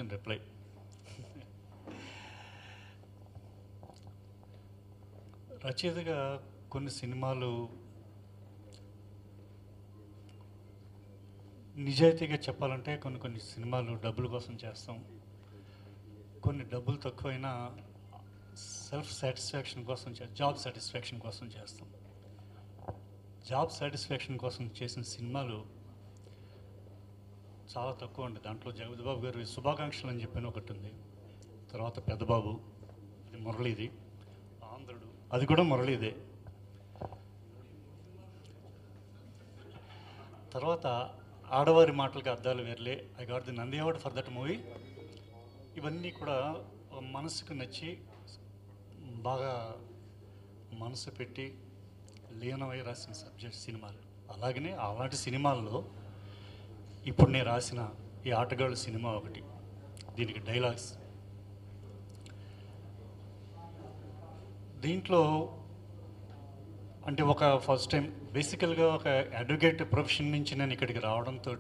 వచ్చిన రిప్లై రచయితగా కొన్ని సినిమాలు నిజాయితీగా చెప్పాలంటే కొన్ని కొన్ని సినిమాలు డబ్బుల కోసం చేస్తాం కొన్ని డబ్బులు తక్కువైనా సెల్ఫ్ సాటిస్ఫాక్షన్ కోసం చే- జాబ్ సాటిస్ఫాక్షన్ కోసం చేస్తాం జాబ్ సాటిస్ఫాక్షన్ కోసం చేసిన సినిమాలు చాలా తక్కువ అండి దాంట్లో జగపతి బాబు గారి శుభాకాంక్షలు అని చెప్పిన ఒకటి ఉంది తర్వాత పెద్దబాబు అది మురళీది ఆంధ్రుడు అది కూడా మురళీదే తర్వాత ఆడవారి మాటలకి అర్థాలు వేర్లే I got the Nandi award for that movie ఇవన్నీ కూడా ఒక మనసుకు నచ్చి బాగా మనసు పెట్టి లీనమై రాసిన సబ్జెక్ట్ సినిమాలు అలాగనే అలాంటి సినిమాల్లో ఇప్పుడు నేను రాసిన ఈ ఆటగాళ్ళు సినిమా ఒకటి దీనికి డైలాగ్స్ దీంట్లో అంటే ఒక ఫస్ట్ టైం బేసికల్గా ఒక అడ్వకేట్ ప్రొఫెషన్ నుంచి నేను ఇక్కడికి రావడంతో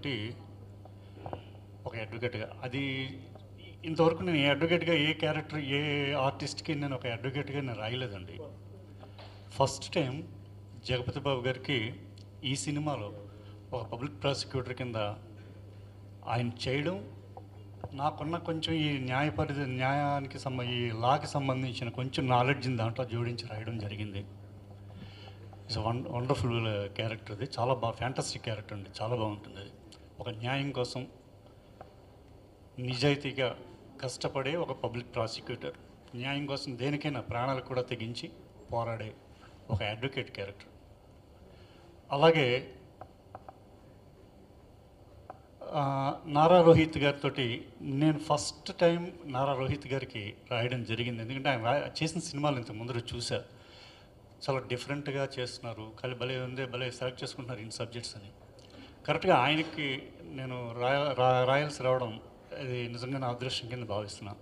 ఒక అడ్వకేట్గా అది ఇంతవరకు నేను ఏ అడ్వకేట్గా ఏ క్యారెక్టర్ ఏ ఆర్టిస్ట్కి నేను ఒక అడ్వకేట్గా నేను రాయలేదండి ఫస్ట్ టైం జగపతి బాబు గారికి ఈ సినిమాలో ఒక పబ్లిక్ ప్రాసిక్యూటర్ కింద ఆయన చేయడం నాకున్న కొంచెం ఈ న్యాయ పరిధి న్యాయానికి సంబ ఈ లాకి సంబంధించిన కొంచెం నాలెడ్జ్ని దాంట్లో జోడించి రాయడం జరిగింది ఇట్స్ వన్ వండర్ఫుల్ క్యారెక్టర్ అది చాలా బాగా ఫ్యాంటస్టిక్ క్యారెక్టర్ అండి చాలా బాగుంటుంది అది ఒక న్యాయం కోసం నిజాయితీగా కష్టపడే ఒక పబ్లిక్ ప్రాసిక్యూటర్ న్యాయం కోసం దేనికైనా ప్రాణాలు కూడా తెగించి పోరాడే ఒక అడ్వకేట్ క్యారెక్టర్ అలాగే ఆ, నారా రోహిత్ గారితో నేను ఫస్ట్ టైం నారా రోహిత్ గారికి రాయడం జరిగింది ఎందుకంటే ఆయన రా చేసిన సినిమాలు ఇంత ముందర చూసా చాలా డిఫరెంట్గా చేస్తున్నారు కానీ భలే ఉంది భలే సెలెక్ట్ చేసుకుంటున్నారు ఇన్ సబ్జెక్ట్స్ అని కరెక్ట్గా ఆయనకి నేను రాయ రా- రాయాల్సి రావడం అది నిజంగా నా అదృష్టం కింద భావిస్తున్నా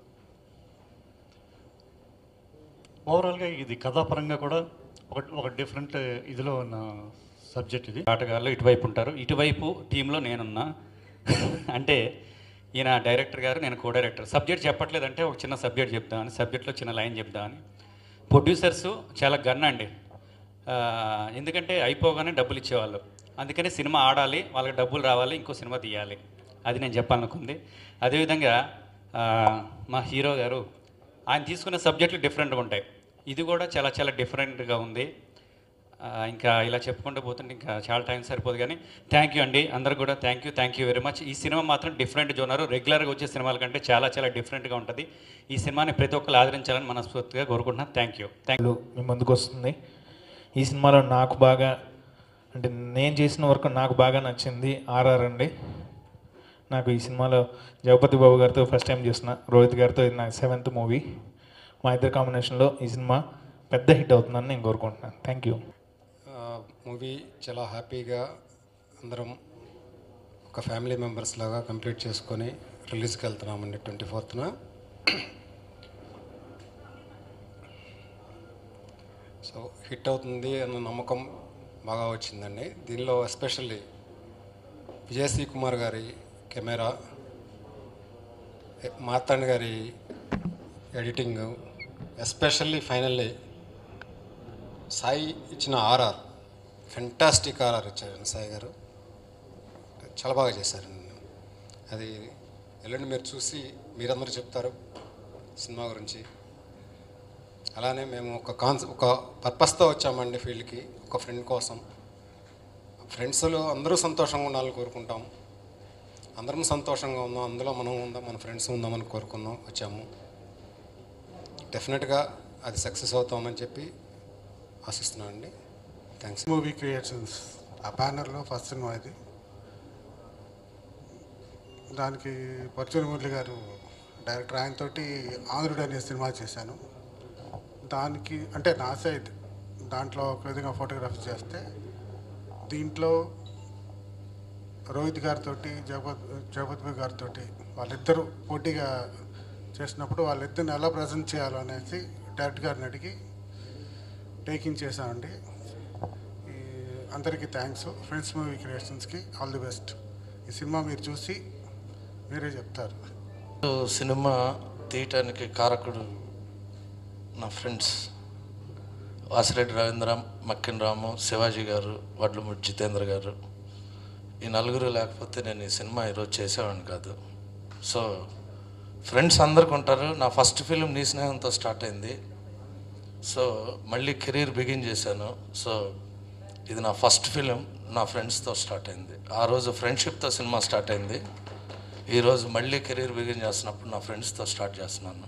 ఓవరాల్గా ఇది కథాపరంగా కూడా ఒక ఒక డిఫరెంట్ ఇదిలో ఉన్న సబ్జెక్ట్ ఇది ఆటగాళ్ళు ఇటువైపు ఉంటారు ఇటువైపు టీంలో నేనున్నా అంటే ఈయన డైరెక్టర్ గారు నేను కో డైరెక్టర్ సబ్జెక్ట్ చెప్పట్లేదంటే ఒక చిన్న సబ్జెక్ట్ చెప్దామని సబ్జెక్ట్లో చిన్న లైన్ చెప్దామని ప్రొడ్యూసర్స్ చాలా గన్ అండి ఆ, ఎందుకంటే అయిపోగానే డబ్బులు ఇచ్చేవాళ్ళు అందుకని సినిమా ఆడాలి వాళ్ళకి డబ్బులు రావాలి ఇంకో సినిమా తీయాలి అది నేను చెప్పాలనుకుంది అదేవిధంగా ఆ, మా హీరో గారు ఆయన తీసుకున్న సబ్జెక్టులు డిఫరెంట్గా ఉంటాయి ఇది కూడా చాలా చాలా డిఫరెంట్గా ఉంది ఆ, ఇంకా ఇలా చెప్పుకుంటూ పోతుంటే ఇంకా చాలా టైం సరిపోదు కానీ థ్యాంక్ యూ అండి అందరు కూడా thank you thank you very much ఈ సినిమా మాత్రం డిఫరెంట్ జోనరు రెగ్యులర్గా వచ్చే సినిమాల కంటే చాలా చాలా డిఫరెంట్గా ఉంటుంది ఈ సినిమాని ప్రతి ఒక్కరు ఆదరించాలని మనస్ఫూర్తిగా కోరుకుంటున్నాను థ్యాంక్ యూ థ్యాంక్ లో మీ ముందుకు వస్తుంది ఈ సినిమాలో నాకు బాగా అంటే నేను చేసిన వర్క్ నాకు బాగా నచ్చింది ఆర్ఆర్ అండి నాకు ఈ సినిమాలో జగపతి బాబు గారితో ఫస్ట్ టైం చేసిన రోహిత్ గారితో ఇది నా సెవెంత్ మూవీ మా ఇద్దరు కాంబినేషన్లో ఈ సినిమా పెద్ద హిట్ అవుతుందని నేను కోరుకుంటున్నాను థ్యాంక్ యూ మూవీ చాలా హ్యాపీగా అందరం ఒక ఫ్యామిలీ మెంబర్స్ లాగా కంప్లీట్ చేసుకొని రిలీజ్కి వెళ్తున్నామండి ట్వంటీ ఫోర్త్న సో హిట్ అవుతుంది అన్న నమ్మకం బాగా వచ్చిందండి దీనిలో ఎస్పెషల్లీ విజయశ్రీ కుమార్ గారి కెమెరా మార్తాండ్ గారి ఎడిటింగ్ ఎస్పెషల్లీ ఫైనల్లీ సాయి ఇచ్చిన ఆర్ఆర్ ఫెంటాస్టిక్ ఆర్ఆర్ ఇచ్చారు సాయి గారు చాలా బాగా చేశారు అది ఎల్లుండి మీరు చూసి మీరందరూ చెప్తారు సినిమా గురించి అలానే మేము ఒక కాన్సె ఒక పర్పస్తో వచ్చామండి ఫీల్డ్కి ఒక ఫ్రెండ్ కోసం ఫ్రెండ్స్లో అందరూ సంతోషంగా ఉండాలని కోరుకుంటాం అందరం సంతోషంగా ఉందాం అందులో మనం ఉందాం మన ఫ్రెండ్స్ ఉందామని కోరుకుందాం వచ్చాము డెఫినెట్గా అది సక్సెస్ అవుతామని చెప్పి ఆశిస్తున్నాను అండి థ్యాంక్స్ మూవీ క్రియేషన్స్ ఆ బ్యానర్లో ఫస్ట్ సినిమా ఇది దానికి పర్చూరి మురళి గారు డైరెక్టర్ ఆయనతోటి ఆంధ్రుడు అనే సినిమా చేశాను దానికి అంటే నా సైడ్ దాంట్లో ఒక విధంగా ఫోటోగ్రఫీ చేస్తే దీంట్లో రోహిత్ గారితో జగపత్ జగపతి గారితో వాళ్ళిద్దరూ పోటీగా చేసినప్పుడు వాళ్ళిద్దరిని ఎలా ప్రజెంట్ చేయాలో అనేసి డైరెక్టర్ గారిని అడిగి టేకింగ్ చేశామండి ఈ అందరికీ థ్యాంక్స్ ఫ్రెండ్స్ మూవీ క్రియేషన్స్కి ఆల్ ది బెస్ట్ ఈ సినిమా మీరు చూసి మీరే చెప్తారు సినిమా తీయటానికి కారకుడు నా ఫ్రెండ్స్ వాసిరెడ్డి రవీంద్ర మక్కిన్ రాము శివాజీ గారు వడ్లముడి జితేంద్ర గారు ఈ నలుగురు లేకపోతే నేను ఈ సినిమా ఈరోజు చేసేవాడిని కాదు సో ఫ్రెండ్స్ అందరికి ఉంటారు నా ఫస్ట్ ఫిలిం నీ స్నేహంతో స్టార్ట్ అయింది సో మళ్ళీ కెరీర్ బిగిన్ చేశాను సో ఇది నా ఫస్ట్ ఫిలిం నా ఫ్రెండ్స్తో స్టార్ట్ అయింది ఆ రోజు ఫ్రెండ్షిప్తో సినిమా స్టార్ట్ అయింది ఈరోజు మళ్ళీ కెరీర్ బిగిన్ చేస్తున్నప్పుడు నా ఫ్రెండ్స్తో స్టార్ట్ చేస్తున్నాను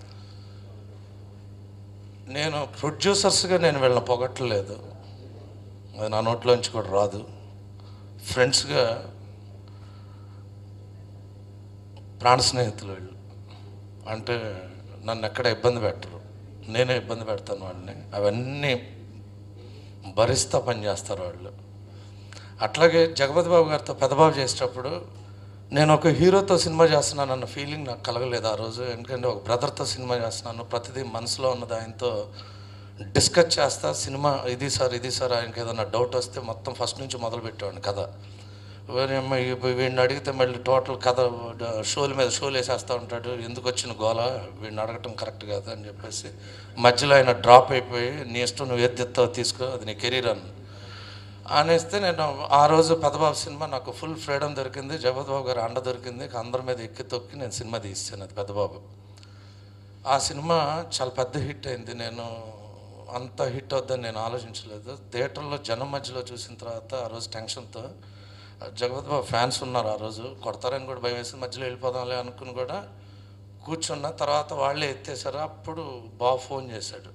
నేను ప్రొడ్యూసర్స్గా నేను వీళ్ళని పొగట్టలేదు అది నా నోట్లోంచి కూడా రాదు ఫ్రెండ్స్గా ప్రాణ స్నేహితులు వీళ్ళు అంటే నన్ను ఎక్కడ ఇబ్బంది పెట్టరు నేనే ఇబ్బంది పెడతాను వాళ్ళని అవన్నీ భరిస్తా పనిచేస్తారు వాళ్ళు అట్లాగే జగపతి బాబు గారితో పెద్దబాబు చేసేటప్పుడు నేను ఒక హీరోతో సినిమా చేస్తున్నాను అన్న ఫీలింగ్ నాకు కలగలేదు ఆ రోజు ఎందుకంటే ఒక బ్రదర్తో సినిమా చేస్తున్నాను ప్రతిదీ మనసులో ఉన్నది ఆయనతో డిస్కస్ చేస్తా సినిమా ఇది సార్ ఇది సార్ ఆయనకి ఏదైనా డౌట్ వస్తే మొత్తం ఫస్ట్ నుంచి మొదలు పెట్టేవాడిని కథ వీరేమో ఈ- వీడిని అడిగితే మళ్ళీ టోటల్ కథ షోల మీద షోలు వేసేస్తూ ఉంటాడు ఎందుకు వచ్చిన గోల వీడిని అడగటం కరెక్ట్ కాదు అని చెప్పేసి మధ్యలో ఆయన డ్రాప్ అయిపోయి నీ ఇష్టం నువ్వు ఏది తెస్తావో తీసుకో అది నీ కెరీర్ అని అనేస్తే నేను ఆ రోజు పెద్దబాబు సినిమా నాకు ఫుల్ ఫ్రీడమ్ దొరికింది జగపతిబాబు గారు అండ దొరికింది అందరి మీద ఎక్కి తొక్కి నేను సినిమా తీస్తాను అది పెద్దబాబు ఆ సినిమా చాలా పెద్ద హిట్ అయింది నేను అంత హిట్ అవుద్దని నేను ఆలోచించలేదు థియేటర్లో జనం మధ్యలో చూసిన తర్వాత ఆ రోజు టెన్షన్తో జగపతి బాబు ఫ్యాన్స్ ఉన్నారు ఆ రోజు కొడతారని కూడా భయం వేసి మధ్యలో వెళ్ళిపోదాంలే అనుకుని కూడా కూర్చున్న తర్వాత వాళ్ళే ఎత్తేసారు అప్పుడు బాబు ఫోన్ చేశాడు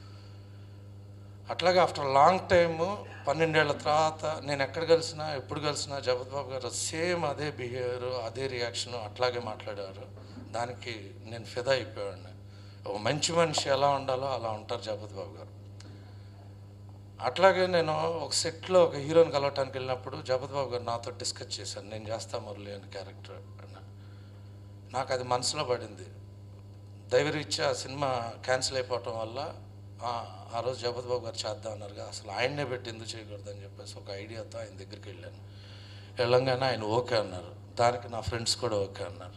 అట్లాగే ఆఫ్టర్ లాంగ్ టైము పన్నెండేళ్ల తర్వాత నేను ఎక్కడ కలిసినా ఎప్పుడు కలిసినా జగత్ బాబు గారు సేమ్ అదే బిహేవియర్ అదే రియాక్షన్ అట్లాగే మాట్లాడారు దానికి నేను ఫిదా అయిపోయాడిని ఒక మంచి మనిషి ఎలా ఉండాలో అలా ఉంటారు జగత్ బాబు గారు అట్లాగే నేను ఒక సెట్లో ఒక హీరోని కలవటానికి వెళ్ళినప్పుడు జగత్ బాబు గారు నాతో డిస్కస్ చేశాను నేను చేస్తా మురళి అని క్యారెక్టర్ అన్న నాకు అది మనసులో పడింది దైవరీత్యా ఆ సినిమా క్యాన్సిల్ అయిపోవటం వల్ల ఆ, ఆ రోజు జగపతి బాబు గారు చేద్దాం అన్నారుగా అసలు ఆయన్నే పెట్టి ఎందుకు చేయకూడదు అని చెప్పేసి ఒక ఐడియాతో ఆయన దగ్గరికి వెళ్ళాను వెళ్ళంగానే ఆయన ఓకే అన్నారు దానికి నా ఫ్రెండ్స్ కూడా ఓకే అన్నారు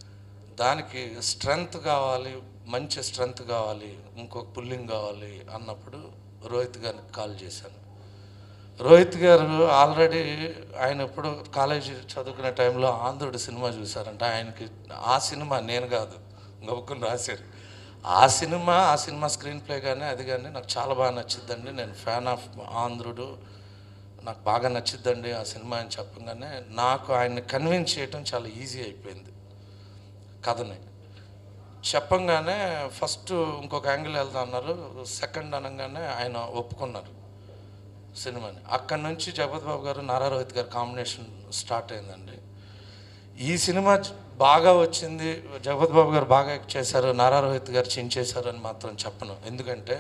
దానికి స్ట్రెంగ్త్ కావాలి మంచి స్ట్రెంగ్త్ కావాలి ఇంకొక పుల్లింగ్ కావాలి అన్నప్పుడు రోహిత్ గారికి కాల్ చేశాను రోహిత్ గారు ఆల్రెడీ ఆయన ఎప్పుడు కాలేజీ చదువుకునే టైంలో ఆంధ్రుడు సినిమా చూశారంట ఆయనకి ఆ సినిమా నేను కాదు గబుక్కుని రాశారు ఆ సినిమా ఆ సినిమా స్క్రీన్ ప్లే కానీ అది కానీ నాకు చాలా బాగా నచ్చిందండి నేను ఫ్యాన్ ఆఫ్ ఆంధ్రుడు నాకు బాగా నచ్చిద్దండి ఆ సినిమా అని చెప్పగానే నాకు ఆయన్ని కన్విన్స్ చేయటం చాలా ఈజీ అయిపోయింది కథని చెప్పంగానే ఫస్ట్ ఇంకొక యాంగిల్ వెళ్తా అన్నారు సెకండ్ అనగానే ఆయన ఒప్పుకున్నారు సినిమాని అక్కడి నుంచి జగపతి బాబు గారు నారా రోహిత్ గారు కాంబినేషన్ స్టార్ట్ అయిందండి ఈ సినిమా చ- బాగా వచ్చింది జగపతి బాబు గారు బాగా యాక్ట్ చేశారు నారా రోహిత్ గారు చించేశారు అని మాత్రం చెప్పను ఎందుకంటే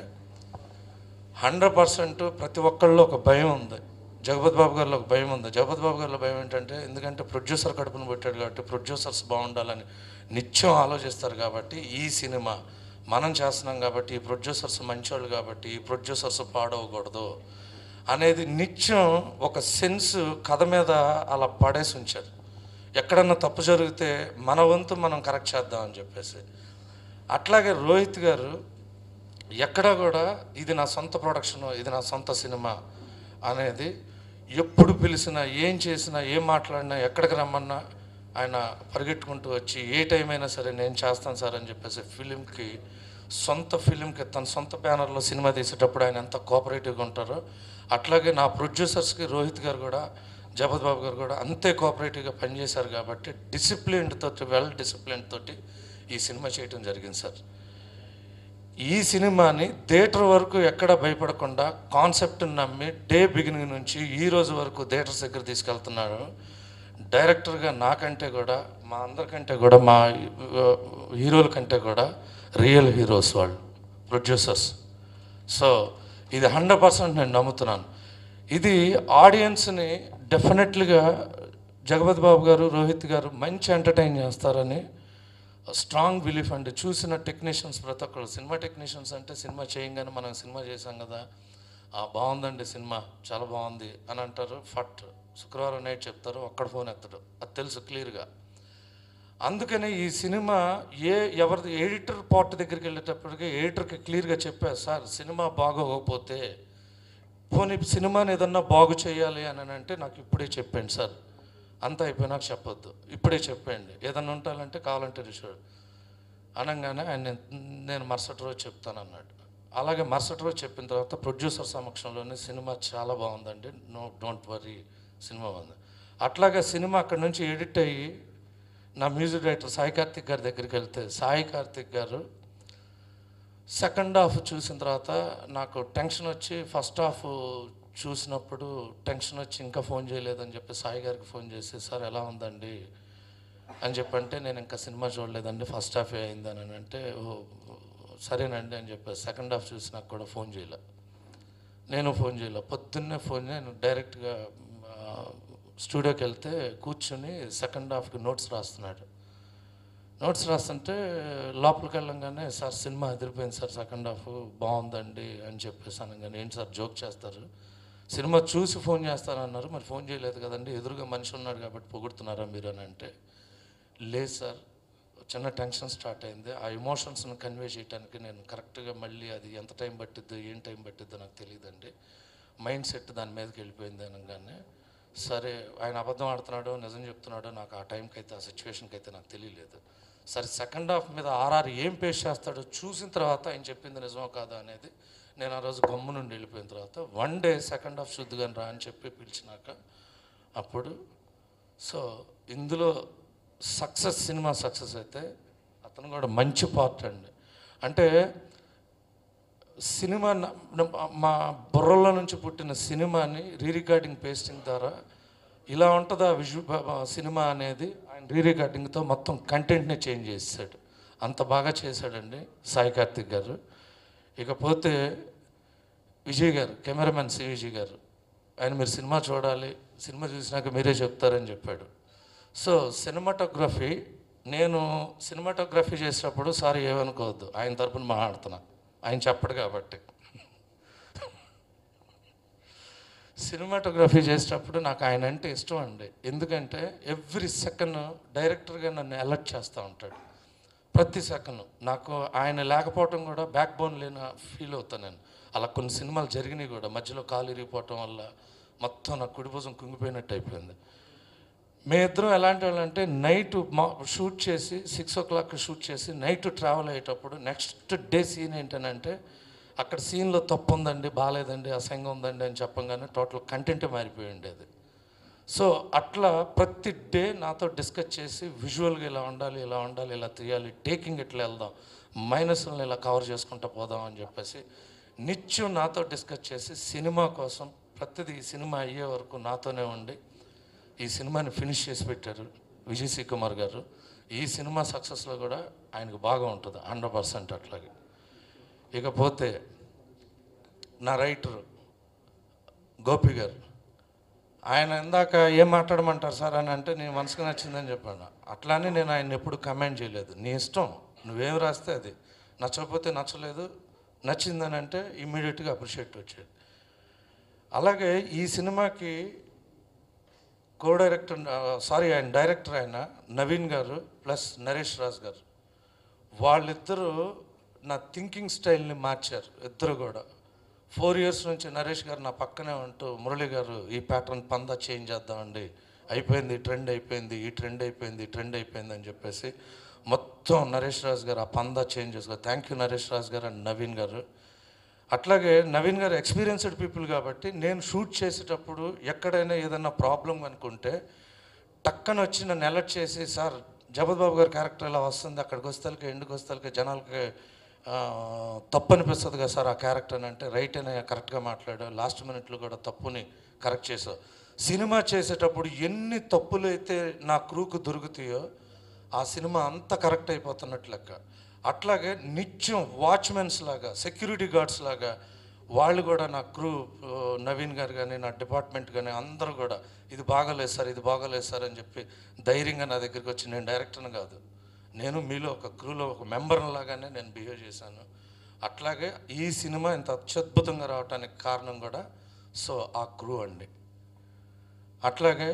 హండ్రెడ్ పర్సెంట్ ప్రతి ఒక్కళ్ళలో ఒక భయం ఉంది జగపతి బాబు గారిలో ఒక భయం ఉంది జగపతి బాబు గారిలో భయం ఏంటంటే ఎందుకంటే ప్రొడ్యూసర్ కడుపును పెట్టాడు కాబట్టి ప్రొడ్యూసర్స్ బాగుండాలని నిత్యం ఆలోచిస్తారు కాబట్టి ఈ సినిమా మనం చేస్తున్నాం కాబట్టి ఈ ప్రొడ్యూసర్స్ మంచోళ్ళు కాబట్టి ఈ ప్రొడ్యూసర్స్ పాడవకూడదు అనేది నిత్యం ఒక సెన్స్ కథ మీద అలా పడేసి ఉంచారు ఎక్కడన్నా తప్పు జరిగితే మన వంతు మనం కరెక్ట్ చేద్దామని చెప్పేసి అట్లాగే రోహిత్ గారు ఎక్కడా కూడా ఇది నా సొంత ప్రొడక్షన్ ఇది నా సొంత సినిమా అనేది ఎప్పుడు పిలిచినా ఏం చేసినా ఏం మాట్లాడినా ఎక్కడికి రమ్మన్నా ఆయన పరిగెట్టుకుంటూ వచ్చి ఏ టైం అయినా సరే నేను చేస్తాను సార్ అని చెప్పేసి ఫిలింకి సొంత ఫిలింకి తన సొంత బ్యానర్లో సినిమా తీసేటప్పుడు ఆయన ఎంత కోఆపరేటివ్గా ఉంటారో అట్లాగే నా ప్రొడ్యూసర్స్కి రోహిత్ గారు కూడా జగపతి బాబు గారు కూడా అంతే కోఆపరేటివ్గా పనిచేశారు కాబట్టి డిసిప్లిన్డ్ తోటి వెల్ డిసిప్లిన్ తోటి ఈ సినిమా చేయడం జరిగింది సార్ ఈ సినిమాని థియేటర్ వరకు ఎక్కడ భయపడకుండా కాన్సెప్ట్ని నమ్మి డే బిగినింగ్ నుంచి ఈ రోజు వరకు థియేటర్స్ దగ్గర తీసుకెళ్తున్నాడు డైరెక్టర్గా నాకంటే కూడా మా అందరికంటే కూడా మా ఆ, హీరోల కంటే కూడా రియల్ హీరోస్ వాళ్ళు ప్రొడ్యూసర్స్ సో ఇది హండ్రెడ్ పర్సెంట్ నేను నమ్ముతున్నాను ఇది ఆడియన్స్ని డెఫినెట్లీగా జగపతి బాబు గారు రోహిత్ గారు మంచి ఎంటర్టైన్ చేస్తారని స్ట్రాంగ్ బిలీఫ్ అండి చూసిన టెక్నీషియన్స్ ప్రతి ఒక్కరు సినిమా టెక్నీషియన్స్ అంటే సినిమా చేయంగానే మనం సినిమా చేసాం కదా ఆ బాగుందండి సినిమా చాలా బాగుంది అని అంటారు ఫట్ శుక్రవారం నైట్ చెప్తారు ఒక్కడ ఫోన్ ఎత్తడు అది తెలుసు క్లియర్గా అందుకనే ఈ సినిమా ఏ ఎవరిది ఎడిటర్ పార్ట్ దగ్గరికి వెళ్ళేటప్పటికి ఎడిటర్కి క్లియర్గా చెప్పా సార్ సినిమా బాగోకపోతే పోనీ సినిమాని ఏదన్నా బాగు చేయాలి అని అంటే నాకు ఇప్పుడే చెప్పండి సార్ అంతా అయిపోయినాక చెప్పొద్దు ఇప్పుడే చెప్పండి ఏదన్నా ఉంటాలంటే కావాలంటే రిషోడ్ అనగానే ఆయన నేను- నేను మరుసటి రోజు చెప్తాను అన్నాడు అలాగే మరుసటి రోజు చెప్పిన తర్వాత ప్రొడ్యూసర్ సమక్షంలోనే సినిమా చాలా బాగుందండి నో డోంట్ వరీ సినిమా బాగుంది అట్లాగే సినిమా అక్కడ నుంచి ఎడిట్ అయ్యి నా మ్యూజిక్ డైరెక్టర్ సాయి కార్తిక్ గారి దగ్గరికి వెళ్తే సాయి కార్తిక్ గారు సెకండ్ హాఫ్ చూసిన తర్వాత నాకు టెన్షన్ వచ్చి ఫస్ట్ హాఫ్ చూసినప్పుడు టెన్షన్ వచ్చి ఇంకా ఫోన్ చేయలేదని చెప్పి సాయి గారికి ఫోన్ చేసి సార్ ఎలా ఉందండి అని చెప్పంటే నేను ఇంకా సినిమా చూడలేదండి ఫస్ట్ హాఫ్ అయిందని అని అంటే ఓ సరేనండి అని చెప్పి సెకండ్ హాఫ్ చూసి నాకు కూడా ఫోన్ చేయలే నేను ఫోన్ చేయలే పొద్దున్నే ఫోన్ నేను డైరెక్ట్గా ఆ, స్టూడియోకి వెళ్తే కూర్చుని సెకండ్ హాఫ్కి నోట్స్ రాస్తున్నాడు నోట్స్ రాస్తుంటే లోపలికి వెళ్ళంగానే సార్ సినిమా అదిరిపోయింది సార్ సెకండ్ హాఫ్ బాగుందండి అని చెప్పేసి అనగానే ఏంటి సార్ జోక్ చేస్తారు సినిమా చూసి ఫోన్ చేస్తానన్నారు మరి ఫోన్ చేయలేదు కదండి ఎదురుగా మనిషి ఉన్నాడు కాబట్టి పొగుడుతున్నారా మీరు అని అంటే లేదు సార్ చిన్న టెన్షన్ స్టార్ట్ అయింది ఆ ఎమోషన్స్ని కన్వే చేయడానికి నేను కరెక్ట్గా మళ్ళీ అది ఎంత టైం పట్టిద్దో ఏం టైం పట్టిద్దో నాకు తెలియదండి మైండ్ సెట్ దాని మీదకి వెళ్ళిపోయింది అనగానే సరే ఆయన అబద్ధం ఆడుతున్నాడో నిజం చెప్తున్నాడో నాకు ఆ టైంకి అయితే ఆ సిచ్యువేషన్కి అయితే నాకు తెలియలేదు సరే సెకండ్ హాఫ్ మీద ఆర్ఆర్ ఏం పేస్ చేస్తాడో చూసిన తర్వాత ఆయన చెప్పింది నిజమో కాదా అనేది నేను ఆ రోజు గమ్ము నుండి వెళ్ళిపోయిన తర్వాత వన్ డే సెకండ్ హాఫ్ శుద్ధిగా రా అని చెప్పి పిలిచినాక అప్పుడు సో ఇందులో సక్సెస్ సినిమా సక్సెస్ అయితే అతను కూడా మంచి పార్ట్ అండి అంటే సినిమా న- న- మా బుర్రలో నుంచి పుట్టిన సినిమాని రీ రికార్డింగ్ పేస్టింగ్ ద్వారా ఇలా ఉంటుందా విజు బ- బ- సినిమా అనేది ఆయన రీ రికార్డింగ్తో మొత్తం కంటెంట్ని చేంజ్ చేసాడు అంత బాగా చేశాడండి సాయి కార్తిక్ గారు ఇకపోతే విజయ్ గారు కెమెరామెన్ సి విజయ్ గారు ఆయన మీరు సినిమా చూడాలి సినిమా చూసినాక మీరే చెప్తారని చెప్పాడు సో సినిమాటోగ్రఫీ నేను సినిమాటోగ్రఫీ చేసేటప్పుడు సారీ ఏమనుకోవద్దు ఆయన తరపున మాట్లాడుతున్నా ఆయన చెప్పడు కాబట్టి సినిమాటోగ్రఫీ చేసేటప్పుడు నాకు ఆయన అంటే ఇష్టం అండి ఎందుకంటే ఎవ్రీ సెకండ్ డైరెక్టర్గా నన్ను అలర్ట్ చేస్తూ ఉంటాడు ప్రతి సెకండ్ నాకు ఆయన లేకపోవటం కూడా బ్యాక్ బోన్ లేని ఫీల్ అవుతాను నేను అలా కొన్ని సినిమాలు జరిగినాయి కూడా మధ్యలో కాలు ఇరిగిపోవటం వల్ల మొత్తం నా కుడి భుజం కుంగిపోయినట్టు అయిపోయింది మే ఇద్దరం ఎలాంటి వాళ్ళంటే నైట్ మా షూట్ చేసి సిక్స్ ఓ క్లాక్ షూట్ చేసి నైట్ ట్రావెల్ అయ్యేటప్పుడు నెక్స్ట్ డే సీన్ ఏంటనంటే అక్కడ సీన్లో తప్పు ఉందండి బాగాలేదండి అసహ్యంగా ఉందండి అని చెప్పంగానే టోటల్ కంటెంటే మారిపోయి ఉండేది సో అట్లా ప్రతి డే నాతో డిస్కస్ చేసి విజువల్గా ఇలా ఉండాలి ఇలా ఉండాలి ఇలా తీయాలి టేకింగ్ ఇట్లా వెళ్దాం మైనస్లను ఇలా కవర్ చేసుకుంటూ పోదాం అని చెప్పేసి నిత్యం నాతో డిస్కస్ చేసి సినిమా కోసం ప్రతిదీ ఈ సినిమా అయ్యే వరకు నాతోనే ఉండి ఈ సినిమాని ఫినిష్ చేసి పెట్టారు విజయ్ సి కుమార్ గారు ఈ సినిమా సక్సెస్లో కూడా ఆయనకు బాగా ఉంటుంది హండ్రెడ్ పర్సెంట్ అట్లాగే ఇకపోతే నా రైటర్ గోపి గారు ఆయన ఇందాక ఏం మాట్లాడమంటారు సార్ అని అంటే నేను మనసుకు నచ్చిందని చెప్పాను అట్లానే నేను ఆయన ఎప్పుడు కమెంట్ చేయలేదు నీ ఇష్టం నువ్వేం రాస్తే అది నచ్చకపోతే నచ్చలేదు నచ్చిందని అంటే ఇమ్మీడియట్గా అప్రిషియేట్ వచ్చేది అలాగే ఈ సినిమాకి కో డైరెక్టర్ సారీ ఆయన డైరెక్టర్ ఆయన నవీన్ గారు ప్లస్ నరేష్ రాజ్ గారు వాళ్ళిద్దరూ నా థింకింగ్ స్టైల్ని మార్చారు ఇద్దరు కూడా ఫోర్ ఇయర్స్ నుంచి నరేష్ గారు నా పక్కనే ఉంటూ మురళి గారు ఈ ప్యాటర్న్ పందా చేంజ్ చేద్దామండి అయిపోయింది ట్రెండ్ అయిపోయింది ఈ ట్రెండ్ అయిపోయింది ఈ ట్రెండ్ అయిపోయింది అని చెప్పేసి మొత్తం నరేష్ రాజ్ గారు ఆ పందా చేంజ్ చేసుకో థ్యాంక్ యూ నరేష్ రాజ్ గారు అండ్ నవీన్ గారు అట్లాగే నవీన్ గారు ఎక్స్పీరియన్స్డ్ పీపుల్ కాబట్టి నేను షూట్ చేసేటప్పుడు ఎక్కడైనా ఏదైనా ప్రాబ్లం అనుకుంటే టక్కన వచ్చి నన్ను అలర్ట్ చేసి సార్ జగత్ బాబు గారి క్యారెక్టర్ ఇలా వస్తుంది అక్కడికి వస్తలకి ఎండుకు వస్తలకి జనాలకి ఆ, తప్పు అనిపిస్తుంది కదా సార్ ఆ క్యారెక్టర్ అని అంటే రైట్ అని కరెక్ట్గా మాట్లాడు లాస్ట్ మినిట్లో కూడా తప్పుని కరెక్ట్ చేసావు సినిమా చేసేటప్పుడు ఎన్ని తప్పులు అయితే నా క్రూకు దొరుకుతాయో ఆ సినిమా అంత కరెక్ట్ అయిపోతున్నట్లు లెక్క అట్లాగే నిత్యం వాచ్మెన్స్ లాగా సెక్యూరిటీ గార్డ్స్ లాగా వాళ్ళు కూడా నా క్రూ ఆ, నవీన్ గారు కానీ నా డిపార్ట్మెంట్ కానీ అందరూ కూడా ఇది బాగోలేదు సార్ ఇది బాగోలేదు సార్ అని చెప్పి ధైర్యంగా నా దగ్గరికి వచ్చి నేను డైరెక్టర్ని కాదు నేను మీలో ఒక క్రూలో ఒక మెంబర్ లాగానే నేను బిహేవ్ చేశాను అట్లాగే ఈ సినిమా ఇంత అత్యద్భుతంగా రావడానికి కారణం కూడా సో ఆ క్రూ అండి అట్లాగే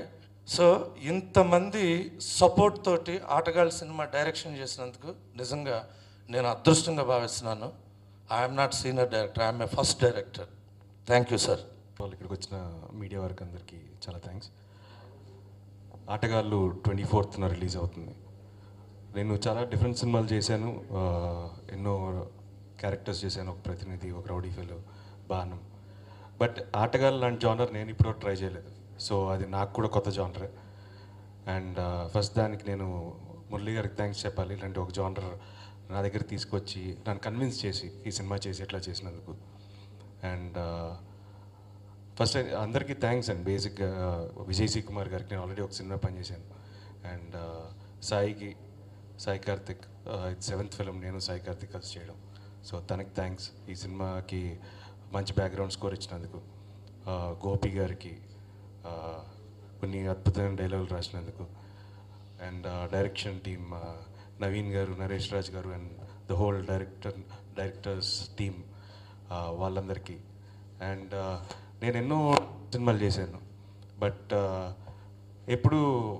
సో ఇంతమంది సపోర్ట్ తోటి ఆటగాళ్ళ సినిమా డైరెక్షన్ చేసినందుకు నిజంగా నేను అదృష్టంగా భావిస్తున్నాను I'm not senior director I'm a first director thank you sir వాళ్ళు ఇక్కడికి వచ్చిన మీడియా వర్క్ అందరికీ చాలా థ్యాంక్స్ ఆటగాళ్ళు ట్వంటీ ఫోర్త్న రిలీజ్ అవుతుంది నేను చాలా డిఫరెంట్ సినిమాలు చేశాను ఆ, ఎన్నో క్యారెక్టర్స్ చేశాను ఒక ప్రతినిధి ఒక రౌడీ ఫెలో బాణం బట్ ఆటగాళ్ళు లాంటి జానర్ నేను ఇప్పుడు ట్రై చేయలేదు సో అది నాకు కూడా కొత్త జానర్ అండ్ ఫస్ట్ దానికి నేను మురళి గారికి థ్యాంక్స్ చెప్పాలి ఇలాంటి ఒక జానర్ నా దగ్గర తీసుకొచ్చి నన్ను కన్విన్స్ చేసి ఈ సినిమా చేసి ఎట్లా చేసినందుకు అండ్ ఫస్ట్ అందరికీ థ్యాంక్స్ అండ్ బేసిక్గా విజయ్ సి కుమార్ గారికి నేను ఆల్రెడీ ఒక సినిమా పనిచేశాను అండ్ సాయికి సాయి కార్తిక్ ఇది సెవెంత్ ఫిలిం నేను సాయి కార్తిక్ కలిసి చేయడం సో తనకి థ్యాంక్స్ ఈ సినిమాకి మంచి బ్యాక్గ్రౌండ్ స్కోర్ ఇచ్చినందుకు Uh, గోపి గారికి uh, కొన్ని అద్భుతమైన డైలాగులు రాసినందుకు అండ్ డైరెక్షన్ టీమ్ నవీన్ గారు నరేష్ రాజ్ గారు and the whole director directors team వాళ్ళందరికీ అండ్ నేను ఎన్నో సినిమాలు చేశాను బట్ ఎప్పుడు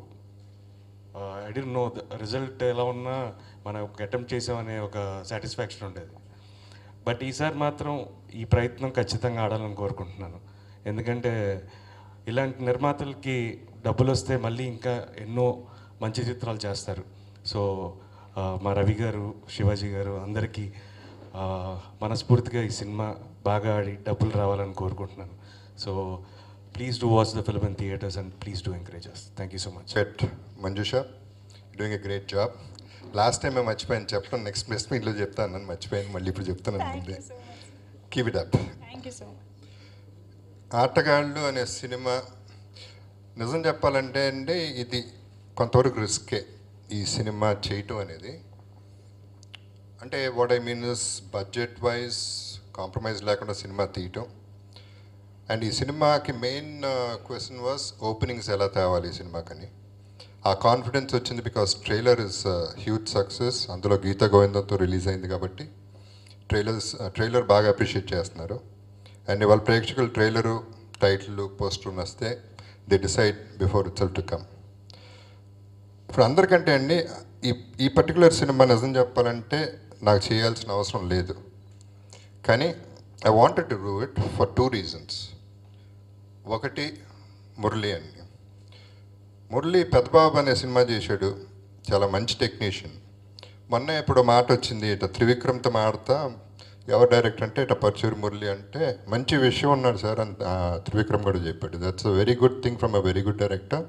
ఐ డి నో రిజల్ట్ ఎలా ఉన్నా మనం ఒక అటెంప్ట్ చేసామనే ఒక సాటిస్ఫాక్షన్ ఉండేది బట్ ఈసారి మాత్రం ఈ ప్రయత్నం ఖచ్చితంగా ఆడాలని కోరుకుంటున్నాను ఎందుకంటే ఇలాంటి నిర్మాతలకి డబ్బులు వస్తే మళ్ళీ ఇంకా ఎన్నో మంచి చిత్రాలు చేస్తారు సో ఆ, మా రవి గారు శివాజీ గారు అందరికీ ఆ, మనస్ఫూర్తిగా ఈ సినిమా బాగా ఆడి డబ్బులు రావాలని కోరుకుంటున్నాను so please do watch the film in theatres and please do encourage us thank you so much set Manjusha doing a great job last time మేము మర్చిపోయాను చెప్పడం నెక్స్ట్ ప్రెస్ మీట్లో చెప్తాను నన్ను మర్చిపోయాను మళ్ళీ ఇప్పుడు చెప్తాను ముందే keep it up thank you so much Aatagallu అనే సినిమా నిజం చెప్పాలంటే అండి ఇది కొంతవరకు రిస్కే ఈ సినిమా చేయటం అనేది అంటే what I mean is budget wise compromise లేకుండా సినిమా తీయటం అండ్ ఈ సినిమాకి మెయిన్ క్వశ్చన్ వాస్ ఓపెనింగ్స్ ఎలా తేవాలి ఈ సినిమాకని ఆ కాన్ఫిడెన్స్ వచ్చింది because trailer is huge success అందులో గీత గోవిందంతో రిలీజ్ అయింది కాబట్టి ట్రైలర్స్ ట్రైలర్ బాగా అప్రిషియేట్ చేస్తున్నారు అండ్ వాళ్ళ ప్రేక్షకులు ట్రైలరు టైటిల్ పోస్టర్ వస్తే they decide before it to come ఇప్పుడు అందరికంటే అండి ఈ ఈ పర్టికులర్ సినిమా నిజం చెప్పాలంటే నాకు చేయాల్సిన అవసరం లేదు కానీ I wanted to do it for two reasons ఒకటి మురళి అండి మురళి పెద్దబాబు అనే సినిమా చేశాడు చాలా మంచి టెక్నీషియన్ మొన్న ఇప్పుడు మాట వచ్చింది ఇట త్రివిక్రమ్తో మాడతా ఎవరు డైరెక్టర్ అంటే ఇట పర్చూరి మురళి అంటే మంచి విషయం ఉన్నాడు సార్ అని ఆ, త్రివిక్రమ్ కూడా చెప్పాడు that's a very good thing from a very good director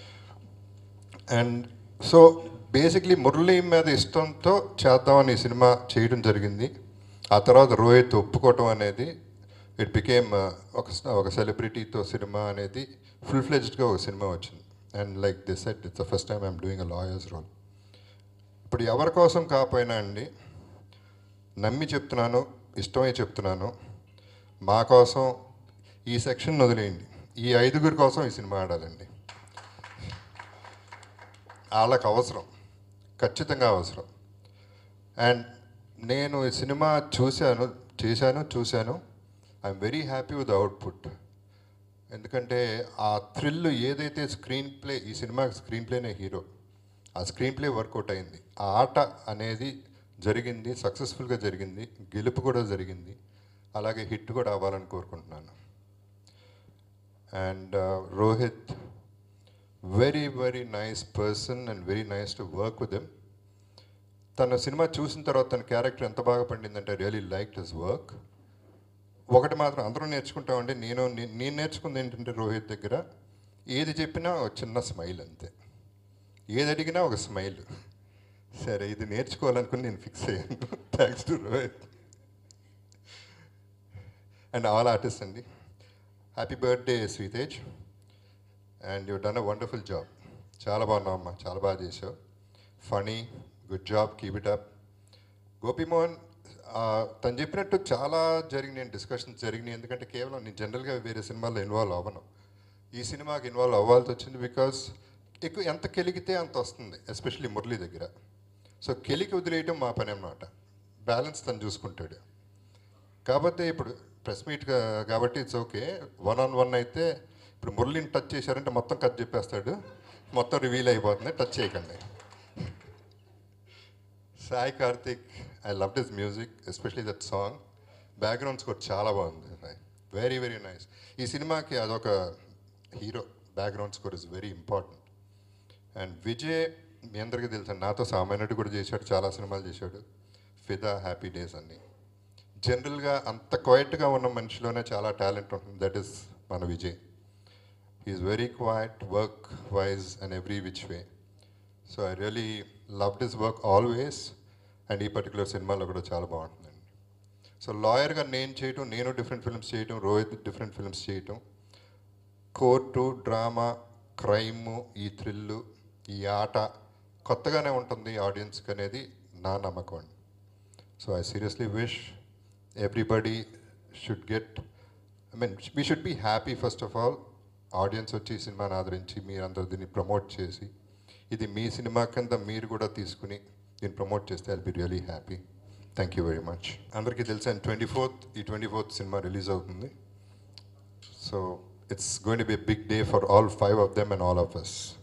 and so basically Murali మీద ఇష్టంతో చేద్దామని ఈ సినిమా చేయడం జరిగింది ఆ తర్వాత రోహిత్ ఒప్పుకోవటం అనేది ఇట్ బికేమ్ ఒక ఒక సెలబ్రిటీతో సినిమా అనేది ఫుల్ ఫ్లెజ్డ్గా ఒక సినిమా వచ్చింది and like this set it's the first time I'm doing a lawyer's role ఇప్పుడు ఎవరి కోసం కాకపోయినా అండి నమ్మి చెప్తున్నాను ఇష్టమై చెప్తున్నాను మా కోసం ఈ సెక్షన్ వదిలేయండి ఈ ఐదుగురి కోసం ఈ సినిమా ఆడాలండి వాళ్ళకి అవసరం ఖచ్చితంగా అవసరం అండ్ నేను ఈ సినిమా చూశాను చేశాను చూశాను I'm very happy with output ఎందుకంటే ఆ థ్రిల్ ఏదైతే స్క్రీన్ ప్లే ఈ సినిమాకి స్క్రీన్ ప్లేనే హీరో ఆ స్క్రీన్ ప్లే వర్కౌట్ అయింది ఆ ఆట అనేది జరిగింది సక్సెస్ఫుల్గా జరిగింది గెలుపు కూడా జరిగింది అలాగే హిట్ కూడా అవ్వాలని కోరుకుంటున్నాను and Rohit very very nice person and very nice to work with them తన సినిమా చూసిన తర్వాత తన క్యారెక్టర్ ఎంత బాగా పండిందంటే రియలీ లైక్ హిస్ వర్క్ ఒకటి మాత్రం అందరూ నేర్చుకుంటామండి నేను నే- నేను నేర్చుకుంది ఏంటంటే రోహిత్ దగ్గర ఏది చెప్పినా ఒక చిన్న స్మైల్ అంతే ఏది అడిగినా ఒక స్మైల్ సరే ఇది నేర్చుకోవాలనుకుని నేను ఫిక్స్ అయ్యాను thanks to Rohit and all artist అండి happy birthday Sritej and you done a wonderful job చాలా బాగున్నావు అమ్మా చాలా బాగా చేసావు funny good job keep it up Gopimohan ఆ, తను చెప్పినట్టు చాలా జరిగినాయి డిస్కషన్స్ జరిగినాయి ఎందుకంటే కేవలం నేను జనరల్గా వేరే సినిమాల్లో ఇన్వాల్వ్ అవ్వను ఈ సినిమాకి ఇన్వాల్వ్ అవ్వాల్సి వచ్చింది బికాస్ ఎక్కువ ఎంత కెలిగితే అంత వస్తుంది ఎస్పెషల్లీ మురళి దగ్గర సో కెలికి వదిలేయటం మా పని అన్నమాట బ్యాలెన్స్ తను చూసుకుంటాడు కాకపోతే ఇప్పుడు ప్రెస్ మీట్ కాబట్టి it's okay one on one అయితే ఇప్పుడు మురళిని టచ్ చేశారంటే మొత్తం కట్ చెప్పేస్తాడు మొత్తం రివీల్ అయిపోతుంది టచ్ చేయకండి Sai Karthik I love this music especially that song background score చాలా బాగుంది వెరీ వెరీ నైస్ ఈ సినిమాకి అదొక hero background score is very important and Vijay మీ అందరికీ తెలుసు నాతో సామాన్యుడు కూడా చేశాడు చాలా సినిమాలు చేశాడు ఫిదా హ్యాపీ డేస్ అన్నీ జనరల్గా అంత క్వైట్గా ఉన్న మనిషిలోనే చాలా టాలెంట్ ఉంటుంది దట్ ఈస్ మన Vijay is very quiet work wise and every which way so I really love this work always and ఈ పర్టికులర్ సినిమాలో కూడా చాలా బాగుంటుందండి సో లాయర్గా నేను చేయటం నేను డిఫరెంట్ ఫిల్మ్స్ చేయటం రోహిత్ డిఫరెంట్ ఫిల్మ్స్ చేయటం కోర్టు డ్రామా క్రైమ్ ఈ థ్రిల్లు ఈ ఆట కొత్తగానే ఉంటుంది ఆడియన్స్కి అనేది నా నమ్మకం అండి so I seriously wish everybody should get I mean we should be happy first of all audience వచ్చి ఈ సినిమాని ఆదరించి మీరందరూ దీన్ని ప్రమోట్ చేసి ఇది మీ సినిమా కింద మీరు కూడా తీసుకుని దీన్ని ప్రమోట్ చేస్తే I'll be really happy thank you very much అందరికీ తెలుసు అండ్ ట్వంటీ ఫోర్త్ ఈ ట్వంటీ ఫోర్త్ సినిమా రిలీజ్ అవుతుంది so it's going to be big day for all five of them and all of us